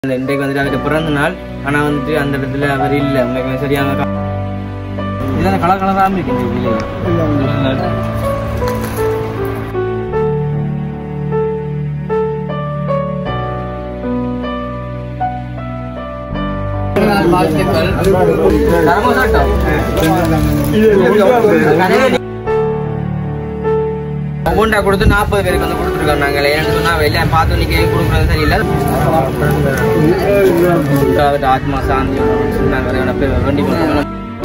இன்றைக்கு வந்துட்டு அவருக்கு பிறந்த நாள் ஆனா வந்துட்டு அந்த இடத்துல அவர் இல்ல உங்களுக்கு சரியான கா- இதெல்லாம் கலர் கலரா இருக்கு இந்த இதுல. தரமா சாப்பிட்டோம். ஒவ்வொன்றா கொடுத்து நாற்பது பேருக்கு வந்து கொடுத்துருக்கோம் நாங்கள் ஏன்னு சொன்னா வெளியே பார்த்து நிக்க கொடுக்குறது சரியில்லை அவர்கிட்ட ஆத்மா சாந்தி நாங்கள் வேண்டி கொடுக்கணும்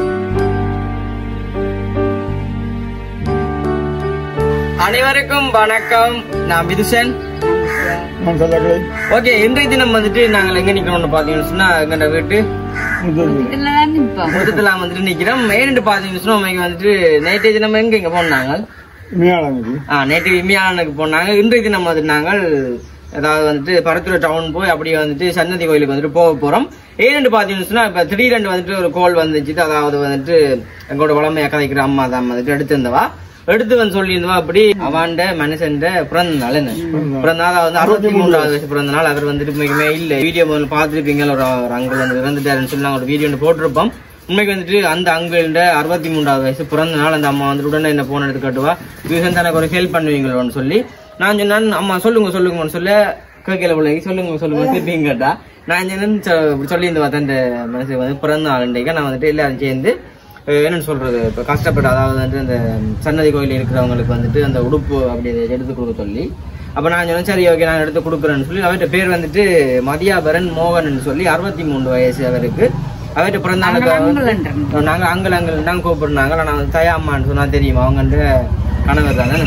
அனைவருக்கும் வணக்கம் நான் விதுஷன் ஓகே இன்றைய தினம் வந்துட்டு நாங்கள் எங்க நிக்கிறோம்னு பாத்தீங்கன்னு சொன்னா எங்கட வீட்டு முதத்துல வந்துட்டு நிக்கிறோம் மெயின் பாத்தீங்கன்னு சொன்னா உண்மைக்கு வந்துட்டு நேற்றைய தினம் எங்க இங்க போனாங்க ஆ நேற்று இம்மியானுக்கு போனாங்க இன்றைய தினம் வந்துட்டு நாங்கள் அதாவது வந்துட்டு பரத்துறை டவுன் போய் அப்படியே வந்துட்டு சன்னதி கோயிலுக்கு வந்துட்டு போக போறோம் ஏன்னு பாத்தீங்கன்னு சொன்னா இப்ப திடீரென்று வந்துட்டு ஒரு கோல் வந்துச்சு அதாவது வந்துட்டு எங்களோட வளமையா கதைக்கிற அம்மா தான் வந்துட்டு எடுத்திருந்தவா எடுத்து வந்து சொல்லியிருந்தவா அப்படி அவாண்ட மனுஷன் பிறந்த நாள் என்ன பிறந்த நாள் வந்து அறுபத்தி மூன்றாவது வயசு பிறந்த நாள் அவர் வந்துட்டு உண்மைக்குமே இல்ல வீடியோ முதல்ல பார்த்துருப்பீங்க ஒரு ஒரு அங்கிள் வந்து இறந்துட்டாருன்னு சொல்லி நாங்க ஒரு வீடியோ ஒன்று போட்டிருப்போம் உண்மைக்கு வந்துட்டு அந்த அங்கிள்ட அறுபத்தி மூன்றாவது வயசு பிறந்த நாள் அந்த அம்மா வந்துட்டு உடனே என்ன போன் எடுத்து கட்டுவா விவசாயம் எனக்கு ஒரு ஹெல்ப் பண்ணுவீங்களோன்னு சொல்லி நான் சொன்னேன் அம்மா சொல்லுங்க சொல்லுங்கன்னு சொல்ல கேட்கல பிள்ளைக்கு சொல்லுங்க சொல்லுங்க திருப்பியும் கேட்டா நான் சொன்னேன் சொ- இப்படி சொல்லி இந்த பார்த்தேன் இந்த மனசு வந்து பிறந்த நாள் இன்றைக்கு நான் வந்துட்டு எல்லாரும் சேர்ந்து அஹ், என்னன்னு சொல்றது இப்போ கஷ்டப்பட்டு அதாவது வந்துட்டு அந்த சன்னதி கோயில் இருக்கிறவங்களுக்கு வந்துட்டு அந்த உடுப்பு அப்படி எடுத்து கொடுக்க சொல்லி அப்ப நான் சொன்னேன் சரி ஓகே நான் எடுத்து கொடுக்குறேன்னு சொல்லி அவர்கிட்ட பேர் வந்துட்டு மதியாபரன் மோகன் சொல்லி அறுபத்தி மூணு வயசு அவருக்கு அவர்கிட்ட பிறந்த நாளுக்கு நாங்க அங்கிள் அங்கிள் தான் கூப்பிடுறாங்க நான் வந்து தயாம்மான்னு சொன்னா தெரியும் அவங்க கணவர் தானே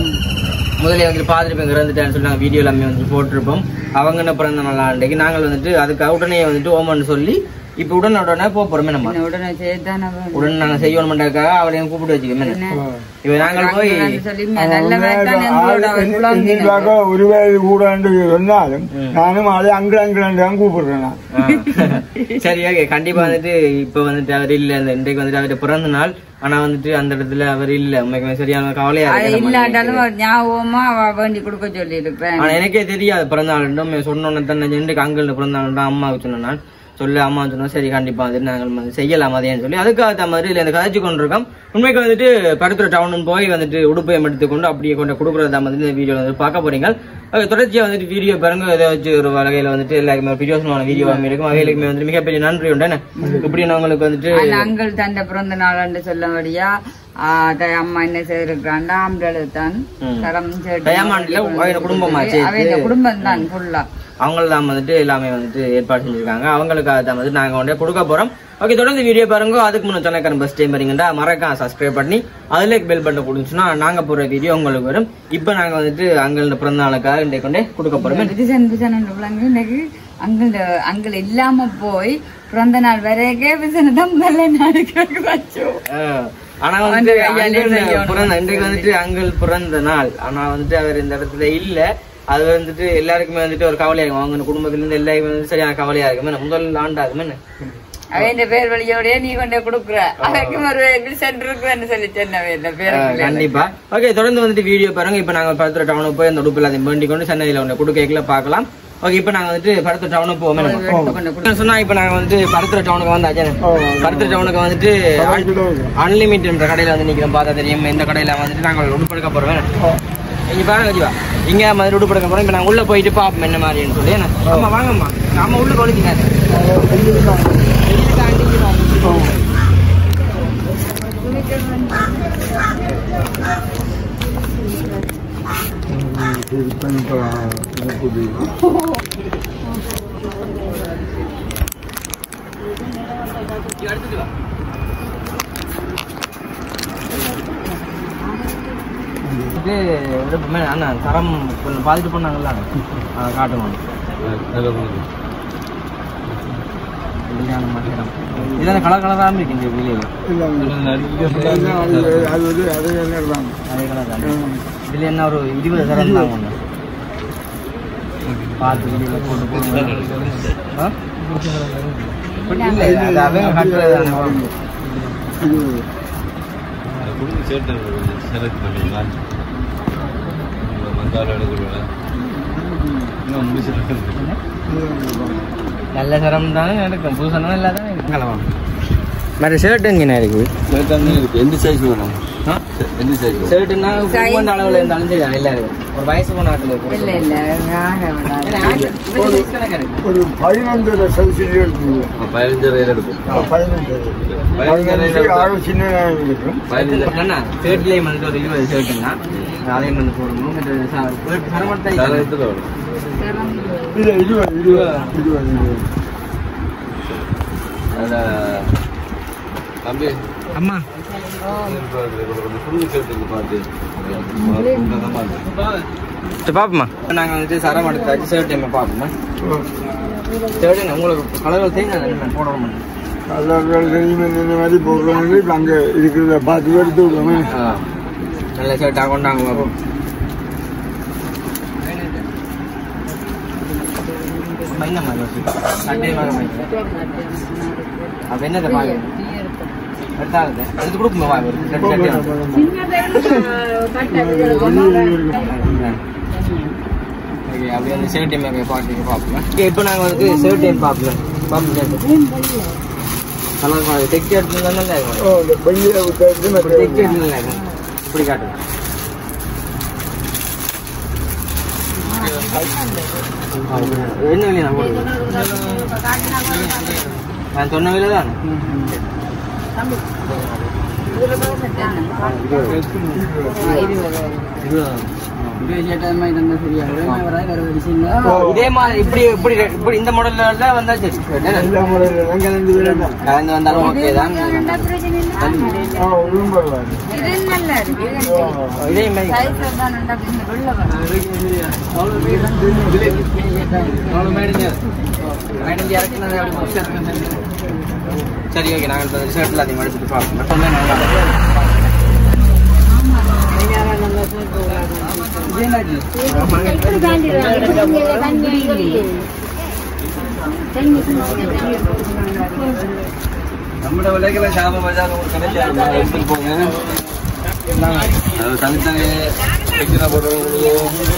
முதல்ல வந்துட்டு பார்த்துருப்பேன் இறந்துட்டேன்னு சொல்லி நாங்கள் வீடியோ எல்லாமே வந்துட்டு போட்டிருப்போம் அவங்க என்ன பிறந்த நாள் அன்றைக்கு நாங்கள் வந்துட்டு அதுக்கு உடனே வந்துட்டு ஓமன்னு சொல்லி இப்போ உடனே உடனே போக போறோமே நம்ம உடனே செய்தானே வேணும். உடனே நாங்கள் செய்யணுமெண்டாக்காக அவளையும் கூப்பிட்டு வச்சுக்கோமே இப்போ நாங்கள் போய் வந்து சொல்லி நல்ல வேட்டம் எங்களோட இவ்வளவு இதுக்காக ஒரு வயது கூட சொன்னாலும் நானும் அதை அங்கிள் அங்கிள் தான் கூப்பிடுறேன் நான். ஆ. சரி ஓகே கண்டிப்பா வந்துட்டு இப்ப வந்துட்டு அவர் இல்ல இந்த இன்றைக்கு வந்துட்டு அவருடைய பிறந்த நாள் ஆனா வந்துட்டு அந்த இடத்துல அவர் இல்ல உண்மைக்கு சரியான கவலையா அது இருக்கு நம்ம இல்லாட்டாலும் ஒரு ஞாபகமா அவ வேண்டி கொடுக்க சொல்லி இருப்பேன் ஆனா எனக்கே தெரியாது பிறந்த நாள் சொன்னோன்னு தான் இன்றைக்கு அங்கிள் பிறந்த நாள் தான் அம்மாவுக்கு சொன்ன நான் சொல்லு அம்மா சொன்னா சரி கண்டிப்பா வந்துட்டு நாங்கள் வந்து செய்யலாம் அதேன்னு சொல்லி அதுக்காக தான் மாதிரி இல்ல இந்த கதைச்சு கொண்டிருக்கோம் உண்மைக்கு வந்துட்டு பருத்துறை டவுன் போய் வந்துட்டு உடுப்பையம் எடுத்துக்கொண்டு அப்படியே கொண்டு கொடுக்குறதா வந்து இந்த வீடியோ வந்து பார்க்க போறீங்க அது தொடர்ச்சியா வந்துட்டு வீடியோ பாருங்க ஏதாச்சும் ஒரு வகையில வந்துட்டு எல்லாருக்குமே ஒரு பிரியோசனமான வீடியோ இருக்கும் அவைகளுக்குமே வந்துட்டு மிகப்பெரிய நன்றி உண்டு என்ன இப்படி உங்களுக்கு வந்துட்டு அந்த அங்கிள் தந்த பிறந்த நாள் சொல்லபடியா அம்மா என்ன செய்திருக்கிறான் ஆம்பளை தான் தரம் தயாமான்ல அவங்க குடும்பமா சேர்த்து அவன் குடும்பம் தான் ஃபுல்லா அவங்கள தான் வந்துட்டு எல்லாமே வந்துட்டு ஏற்பாடு செஞ்சிருக்காங்க அவங்களுக்காக தான் வந்துட்டு நாங்க வந்து கொடுக்க போறோம் ஓகே தொடர்ந்து வீடியோ பாருங்க அதுக்கு முன்ன சொன்னக்காரன் பஸ் டைம் வரீங்கன்னா மறக்காம சப்ஸ்கிரைப் பண்ணி அதுல பெல் பட்டன் கொடுத்துச்சுன்னா நாங்க போற வீடியோ உங்களுக்கு வரும் இப்போ நாங்க வந்துட்டு அங்க பிறந்த நாளுக்காக இன்றைக்கு கொண்டே கொடுக்க போறோம் விஜயன் விஜயன் பிள்ளைங்க இன்னைக்கு அங்கிள் அங்கிள் இல்லாம போய் பிறந்த நாள் வரைக்கே விஜயன் தான் முதல்ல நாடுக்கு வச்சோம் ஆஹ் ஆனா வந்து அங்கிள் பிறந்த இன்றைக்கு வந்துட்டு அங்கிள் பிறந்த நாள் ஆனா வந்துட்டு அவர் இந்த இடத்துல இல்ல அது வந்துட்டு எல்லாருக்குமே வந்துட்டு ஒரு கவலையா இருக்கும் அவங்க குடும்பத்துல இருந்து எல்லாருக்குமே வந்து சரியான கவலையா இருக்குமே முதல் ஆண்டாகுமே அவன் பேர் வழியோடய நீ கொண்டே கொடுக்குற அவருக்கும் ஒரு வில்சன் இருக்குன்னு சொல்லி சொன்னவே இந்த பேர் ஆஹ் கண்டிப்பா ஓகே தொடர்ந்து வந்துட்டு வீடியோ பாருங்க இப்ப நாங்க பருத்துற டவுனுக்கு போய் அந்த உடுப்பு எல்லாத்தையும் வேண்டி கொண்டு சென்னையில ஒன்று கொடுக்கல பார்க்கலாம் ஓகே இப்ப நாங்க வந்துட்டு பருத்துற டவுனுக்கு போவோம் சொன்னா இப்ப நாங்க வந்து பருத்துற டவுனுக்கு வந்தாச்சு பருத்துற டவுனுக்கு வந்துட்டு அன்லிமிட்டட் கடையில வந்து நிக்கிறோம் பார்த்தா தெரியும் இந்த கடையில வந்துட்டு நாங்க உடுப்பு எடுக்க போறோம் இங்க பாருங்க ஜீவா இங்க மாதிரி உடுப்பு எடுக்க போறோம் இப்ப நாங்க உள்ள போயிட்டு பாப்போம் என்ன மாதிரின்னு சொல்லி என்ன ஆமா வாங்கம்மா நம்ம உள்ள கொளுத்திங்க எடுத்துட்டு வா இது விருப்பமே அண்ணா தரம் கொஞ்சம் பாதிட்டு போனாங்கல்ல அதை காட்டுவோம் இதுதான் மகிழம் இதான் கலர் கலராக இருக்கு இந்த வெளியில் அது அது வந்து அது என்ன தான் அதே கலர் தான் இதில் என்ன ஒரு இருபது தரம் தான் ஒன்று பார்த்து வெளியில் போட்டு போடுங்க ஆ? இல்லை இல்லை அது அவங்க கட்டுறது தானே. சேர்த்து செலக்ட் பண்ணிக்கலாம் மங்கால எடுக்கிறேன் நல்ல சரம் தானே இருக்கும் புது சரம் நல்லா தானே இருக்கும் மற்ற ஷர்ட் எங்கே இருக்குது எந்த சைஸ் வேணும் ஆ எந்த சைஸ் ஷர்ட்டுனா ஒவ்வொரு அளவில் இருந்தாலும் சரி எல்லாரும் ஒரு வயசு போன ஆட்டில் இல்ல இல்ல ஆக விடாது. ஒரு பதினொன்று சைஸில் இருக்குது பதினஞ்சு ரயில் எடுக்கும் பதினஞ்சு பதினஞ்சு ஆறு சின்ன இருக்கும் பதினஞ்சு ஷர்ட்லேயும் வந்து ஒரு இருபது ஷர்ட்டுன்னா அதையும் வந்து போடணும் மற்ற ச- சரமத்தை தரத்துல வரும் இல்லை இருபது இருபது இருபது இருபது அதில் தம்பி அம்மா ஃபுல்லு சேர்த்து பார்த்து சரி பாப்போம்மா நாங்கள் வந்துட்டு சரம் எடுத்தாச்சு ஷர்ட் டைம் பார்ப்போம்மா ஷர்ட் உங்களுக்கு கலர்கள் தெரியும் நான் போடணும் கலர்கள் தெரியுமே இந்த மாதிரி போடுறவங்க இப்போ அங்கே இருக்கிறத பார்த்து எடுத்து விடுவோமே நல்ல ஷர்ட்டாக கொண்டாங்க பாப்போம் பயங்கரமா இருக்கு. சட்டை மாதிரி பயங்கரம். அப்ப என்னத்தை பாக்குறது எடுத்தாங்க எடுத்து கொடுக்குங்க வாங்க ஒரு ரெண்டு சட்டை வேணும். ஓகே அப்படியே அந்த ஷர்ட் டைம் பார்த்து பார்ப்போம் ஓகே இப்போ நாங்கள் வந்து ஷர்ட் டைம் பார்ப்போம் பார்ப்போம் கலர் தெக்கி எடுத்துருந்தா நல்லா இருக்கும் ஓ இந்த பையில விட்டு இப்படி தெக்கி எடுத்து நல்லா இருக்கும் இப்படி காட்டுங்க என்ன விலை நான் போடுவேன் நான் சொன்ன விலை தான் இதே மாதிரி இப்படி இப்படி இப்படி இந்த மாடல்ல வந்தா சரி எல்லா முறையில் எல்லாம் கலந்து விடலாம் கலந்து வந்தாலும் ஓகே தான் ஆ ஒன்றும் பரவாயில்ல இது நல்லா இருக்கு இது எனக்கு இதே மாதிரி size தான் நல்லா இந்த வெள்ளை வரும். சரி ஓகே நாங்கள் இப்போ ஷர்ட்டில் அதிகமாக எடுத்துட்டு பார்ப்போம் மட்டுமே நல்லா നമ്മുടെ വിലക്കുള്ള ക്ഷാമ ബജാർ എടുത്തിട്ട് പോங்க அது தனித்தனி வைக்கிற போடுறவங்களுக்கு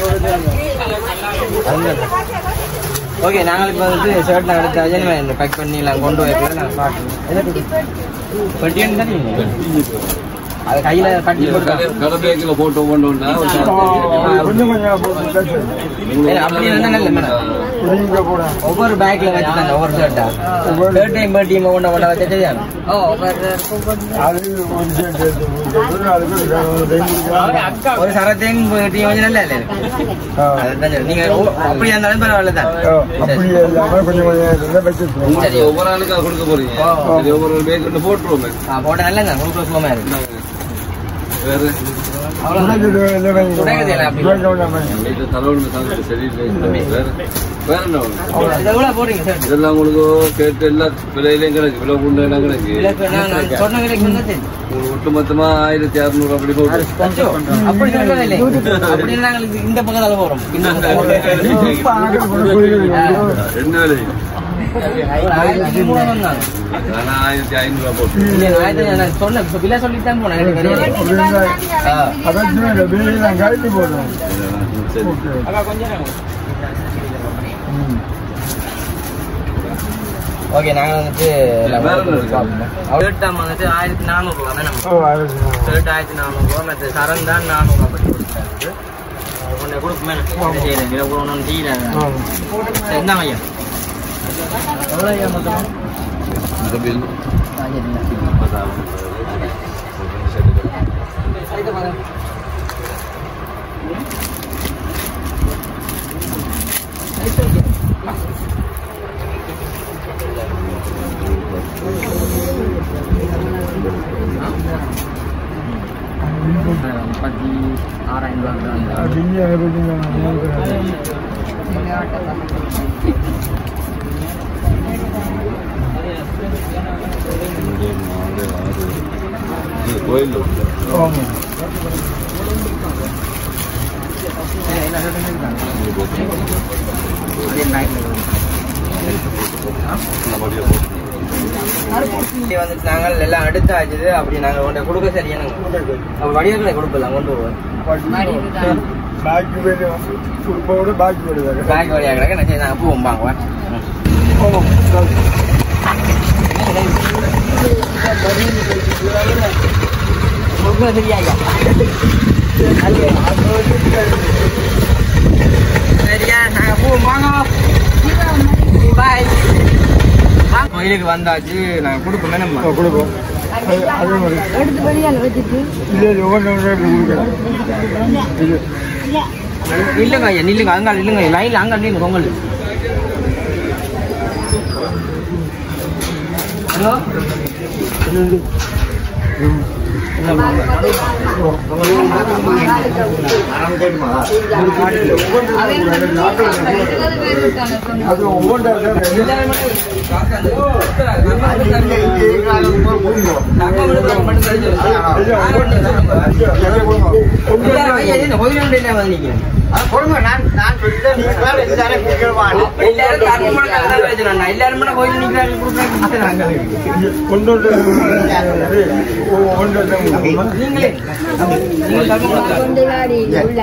ஓகே நாங்கள் இப்போ வந்து ஷர்ட்லாம் எடுத்து அஜனிமா இந்த பேக் பண்ணி எல்லாம் கொண்டு போயிருக்கோம் நான் பார்க்குறேன் பெட்டியன் தானே அது கையில் கட்டி போட்டு கடை பேக்கில் போட்டு ஒவ்வொன்றுன்னா ஒரு கொஞ்சம் கொஞ்சம் போட்டு ஏய், அப்படி இருந்தா நல்ல மேடம் புரியுங்க போட ஒவ்வொரு பேக்ல வச்சு தாங்க ஒவ்வொரு ஷர்ட்டா ஷர்ட் டைம் பட்டியும் கொண்ட கொண்ட வச்சு தெரியாது ஓ ஒரு அது ஒரு சேர்த்து எடுத்து போட்டு அதுக்கு ஒரு டைம் கொடுக்கலாம். ஒரு சரத்தையும் டீம் வச்சு நல்லா இல்லை ஆ. அதுதான் சரி. நீங்க ஓ- அப்படியா இருந்தாலும் பரவாயில்ல தான் ஆ, அப்படியே இல்லாம கொஞ்சம் கொஞ்சம் இருந்தா வச்சுருக்கோம் சரி. ஒவ்வொரு ஆளுக்கு அது கொடுக்க போறீங்க சரி, ஒவ்வொரு பேக் ஒன்று போட்டுருவோமே ஆ, போட்டா நல்லா தான் உங்களுக்கு சுகமா இருக்கு வேற துடைக்கிறது இல்லை அப்படி. வீட்டு தலைவலி சாப்பிட்டு சரியில்லை வேற வேற என்ன வேணும்? இதை எவ்வளவு போடுறீங்க சார் இதெல்லாம் உங்களுக்கு கேட்டு எல்லா விலையிலையும் கிடக்கு விலை உண்டு எல்லாம் கிடக்கு விலைக்கு நான் நான் சொன்ன விலைக்கு வந்தா சரி உங்களுக்கு ஒட்டு மொத்தமா ஆயிரத்தி அறுநூறு அப்படி போட்டு அச்சோ, அப்படி சொல்லவே இல்லை அப்படி நாங்கள் இது- இந்த பக்கத்தால போறோம் இந்த பக்கம் ரெண்டு விலை ஒரு ஆயிரத்தி மூணு வந்தாங்க ஆனா ஆயிரத்தி ஐநூறு போட்டு இல்லை, நான் ஆயிரத்தி நான் சொன்னேன் இப்ப விலை சொல்லித்தான் போனேன் எனக்கு தெரியல. ஆ. அதான் கழட்டி போடுறோம் சரி அக்கா, கொஞ்சம் இருங்க. ஓகே நாங்க வந்துட்டு வேற என்ன இருக்கு? ஷர்ட் தான் வந்துட்டு ஆயிரத்தி நானூறு ரூபா தானே ஓ, அது ஷர்ட் ஆயிரத்தி நானூறு ரூபா மற்ற சரம் தான் நானூறு ரூபா பற்றி கொடுத்தாரு உன்னை கொடுக்குமே என்ன செய்யறேன் விலை கூட ஒன்றும் செய்யல ஆ. சரி என்ன ஐயா எவ்வளோ ஐயா மொத்தம் இந்த பில் முப்பத்தி ஆறாயிரம் ரூபா அது இங்கே அதை பத்தி நான் நினைக்கிறேன். கோயில் ஆமா. இங்கே வந்துட்டு நாங்கள் எல்லாம் அடுத்து ஆச்சுது அப்படி நாங்கள் கொண்டு கொடுக்க சரியான அப்போ வடிவங்களை கொடுக்கலாம் கொண்டு போவோம் மடிவுதான். பாக்கி பேர் உடுப்போட பாக்கி போடுவாங்க பேக் வழியாக கிடக்க நான் சரி நாங்கள் பூ வாங்குவேன் சரியா நாங்கள் பூ வாங்குவோம் பாய் கோயிலுக்கு வந்தாச்சு நாங்கள் கொடுப்போமே நம்ம கொடுப்போம் அது அதே மாதிரி எடுத்து வெளியால வச்சுட்டு இல்லை இல்லை ஒவ்வொன்று ஒன்று கொடுக்கலாம் இது இல்லைங்க ஐயா நில்லுங்க அங்க இல்லைங்க லைன்ல அங்க நில்லுங்க பொங்கல் ஹலோ அது ஒவ்வொன்றா எல்லாரும் கோயில் நிக்கிறாங்க ஒன்று ஒன்று நீங்களே நீங்கள் தர்மம் கொண்டு வாடி உள்ள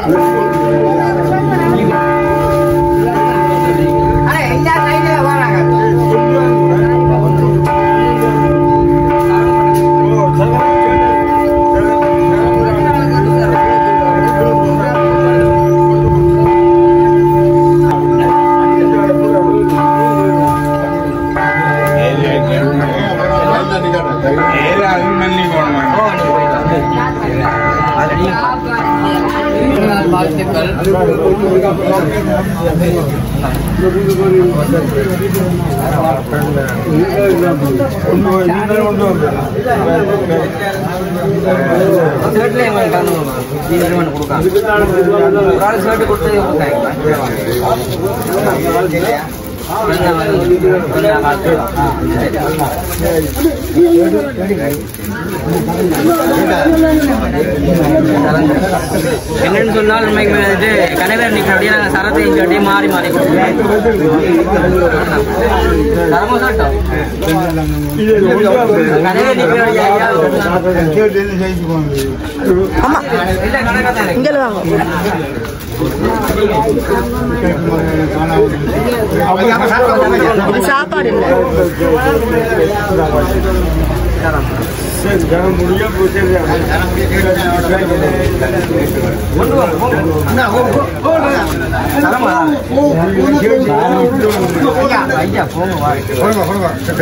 வாழ்த்துக்கள் ஷர்ட்ல எங்களுக்கு தரணும் கொடுக்காங்க ஒரு ஆள் ஷர்ட் கொடுத்து என்னன்னு சொன்னால் உண்மைக்கு வந்துட்டு கணவர் நிற்கிறபடியே நாங்கள் சரத்தையும் சொல்லி மாறி மாறி கொடுப்போம் தரமோ சட்டம் கணவர் நிற்கிறபடியா இல்ல கணக்காக தான் சாப்பாடு சரி ஜனம் முடிய போச்சு கொண்டு வாங்க போங்க ஐயா போங்க வாங்க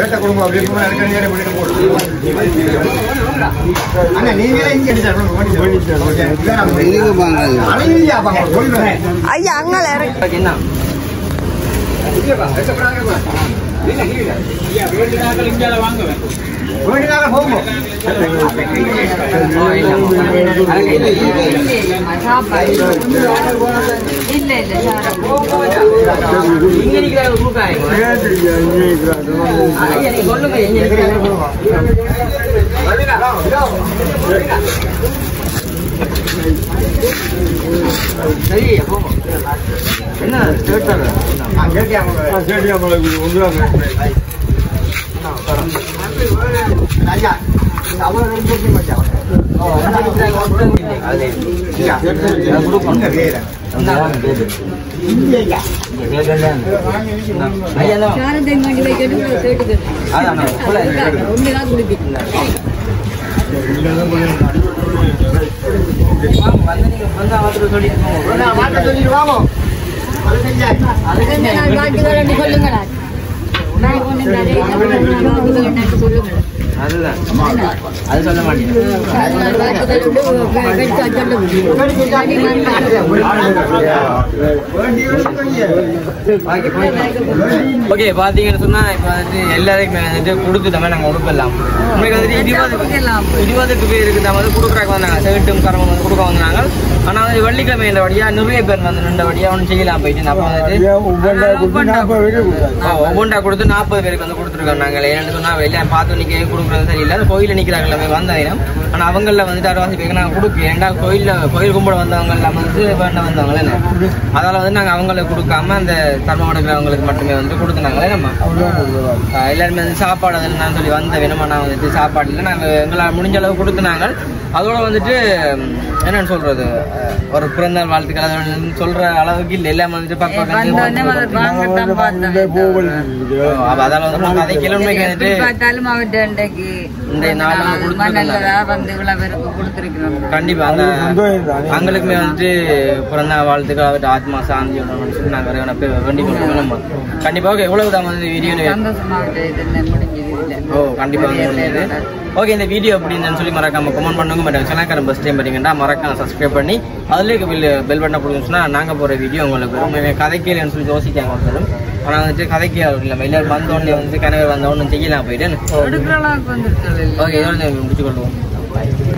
ஐயா அங்கால இறக்கு என்ன சாப்பாடு இல்ல இல்ல சாரம் இங்க நிக்கிறாங்க கூப்பிட்டாங்க ஐயா நீங்க சொல்லுங்க எங்க நிக்கிறாங்க சரி போங்க என்ன ஸ்டேட் சரி நம்மளுக்கு ஒன்றாங்க சாரத்தை மாட்டி வைக்கிட்டு கேட்டுக்கிறது ஒண்ணுதான் குடிப்பீங்க ரெண்டு நாள் வாழ்த்துக்கள் என்று சொல்லுங்களா நான் கொண்டு நிறைய வாழ்த்துக்கள் என்று சொல்லுங்களேன் அதுதான் அது சொல்ல மாட்டேன் ரெண்டு நாள் வாழ்த்துக்கள் என்று வெடிச்சா ஓகே பாத்தீங்கன்னு சொன்னா இப்ப வந்துட்டு எல்லாருக்குமே வந்துட்டு கொடுத்துட்டோமே நாங்க உடுப்பெல்லாம் உங்களுக்கு வந்துட்டு இருபது இருபதுக்கு பேருக்கு தான் வந்து கொடுக்குறாங்க வந்தாங்க சேட்டும் கரமும் வந்து கொடுக்க வந்தாங்க ஆனா வந்து வெள்ளிக்கிழமை இந்த வழியா நிறைய பேர் வந்து நின்ற வழியா ஒன்றும் செய்யலாம் போயிட்டு அப்ப வந்துட்டு ஒவ்வொன்றா கொடுத்து நாற்பது பேருக்கு கொடுத்தாங்க ஆ, ஒவ்வொன்றா கொடுத்து நாற்பது பேர் பேருக்கு வந்து கொடுத்துருக்கோம் நாங்கள் ஏன்னு சொன்னா வெளியே பார்த்து நிக்க கொடுக்குறது சரியில்லை அந்த கோயிலில் நிற்கிறாங்க வந்த இனம் ஆனால் அவங்கள வந்து அரைவாசி பேருக்கு நாங்கள் கொடுக்க ஏன்டா கோயிலில் கோயில் கும்பிட வந்தவங்க எல்லாம் வந்து வேண்ட வந்தவங்களே என்ன அதால வந்து நாங்கள் அவங்களுக்கு கொடுக்காம அந்த தர்மம் எடுக்கிறவங்களுக்கு மட்டுமே வந்து கொடுத்துனாங்களே நம்ம ஆஹ் எல்லாருமே வந்து சாப்பாடு அதெல்லாம் சொல்லி வந்த வேணுமா நான் வந்துட்டு சாப்பாடு இல்லை நாங்கள் எங்களால் முடிஞ்ச அளவு கொடுத்துனாங்க அதோட வந்துட்டு ம், என்னன்னு சொல்றது அஹ் ஒரு பிறந்தநாள் வாழ்த்துக்கள் அதோட சொல்ற அளவுக்கு இல்லை எல்லாம் வந்துட்டு பக்கம் வந்தோடனே பக்கம் வாங்கத்தான் பார்த்தேன் அப்ப அதால வந்து நம்ம கதை கிழமைக்கு வந்துட்டு எப்படி பார்த்தாலும் அவர்கிட்ட இன்றைக்கு இந்த நாள் நம்ம ரொம்ப கொடுத்துருந்தாங்க. நல்லதா வந்து இவ்வளவு பேருக்கு கொடுத்துருக்கிறோம் கண்டிப்பா அந்த சந்தோஷம் தானே? அவங்களுக்குமே வந்துட்டு பிறந்த வாழ்த்துக்கள் அவர்கிட்ட ஆத்மா சாந்தி ஒன்று சொல்லி நாங்கள் இறைவனை போய் வேண்டிக் கொள்வோம் நம்ம கண்டிப்பா ஓகே எவ்வளவு தான் வந்து வீடியோ சந்தோஷமா அவர்கிட்ட இது முடிஞ்சது இல்லை ஓ கண்டிப்பா வந்து முடிஞ்சது ஓகே இந்த வீடியோ எப்படி இருந்துன்னு சொல்லி மறக்காம கமெண்ட் பண்ணுங்க மேடம் சேனல் பஸ் டைம் பார்த்தீங்கன்னா மறக்காம சப்ஸ்கிரைப் பண்ணி அதுலேயே பெல் பெல் பட்டனை பிடிச்சுன்னா நாங்கள் போகிற வீடியோ உங்களுக்கு வரும் கதைக்கலன்னு சொல்லி யோசிக்காங்க ஒருத்தரும் ஆனால் வந்துட்டு கதைக்கு இல்லை எல்லாரும் வந்தோடனே வந்து கனவு வந்தோடனே செய்யலாம் போயிட்டு கொடுக்குற அளவுக்கு வந்துருக்கல ஓகே இதோட முடிச்சு கொள்வோம்